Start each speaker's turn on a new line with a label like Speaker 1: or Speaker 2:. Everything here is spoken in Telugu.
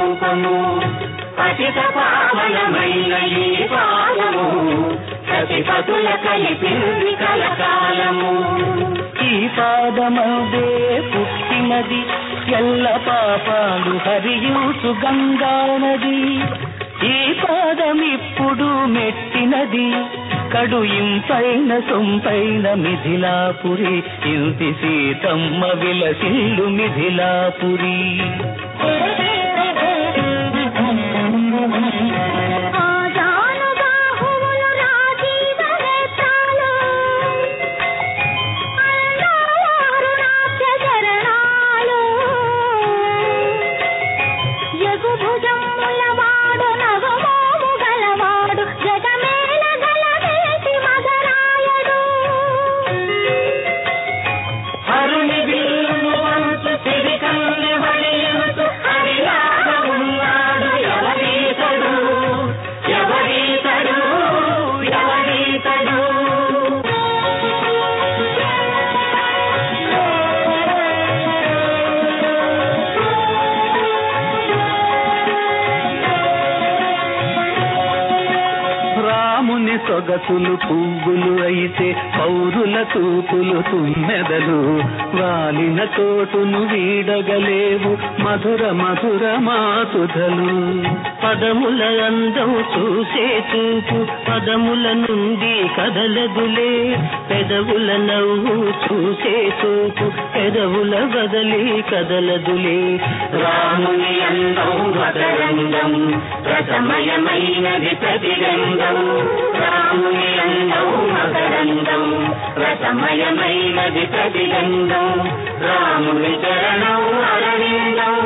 Speaker 1: రూపము పతిత పావనమైన ఈ పాదము ప్రతిపతుల కలిపింది కలకాలము
Speaker 2: ఈ పాదమదే పుట్టినది ఎల్ల పాపాలు హరియూచు గంగా నది ఈ పాదమిప్పుడు మెట్టినది కడు ఇంపైన సొంపైన మిథిలాపురి ఇంటి సీతమ్మ విలసిల్లు మిథిలాపురి
Speaker 3: ఆజానుబాహువులు రాజీవ నేత్రాలు అందాలు నాట్య చరణాలు యగు భుజముల వాడు నవమోము గలవాడు జగమేల గలవేటి మగరాయడు
Speaker 1: హరుని విల్లును వంచు సిరికన్నె వడియుచు హరిలాగా ఉన్నాడు ఎవరీతడు ఎవరీతడు ఎవరీతడు
Speaker 2: రాముని సొగసులు పువ్వులు అయితే పౌరుల తూపులు తుమ్మెదలు వాలిన తోటును వీడగలేవు మధుర మధుర మాతుధలు పదముల అందం చూసే చూపు పదముల నుండి కదలదులే పెదవుల నవ్వు చూసే చూపు పెదవుల బదలి కదలదులే
Speaker 1: రాముని అందం మకరందం రసమయమైనది ప్రతిరంగం రాముని అందం మకరందం రసమయమైనది ప్రతిరంగం రాముని చరణం అరవిందం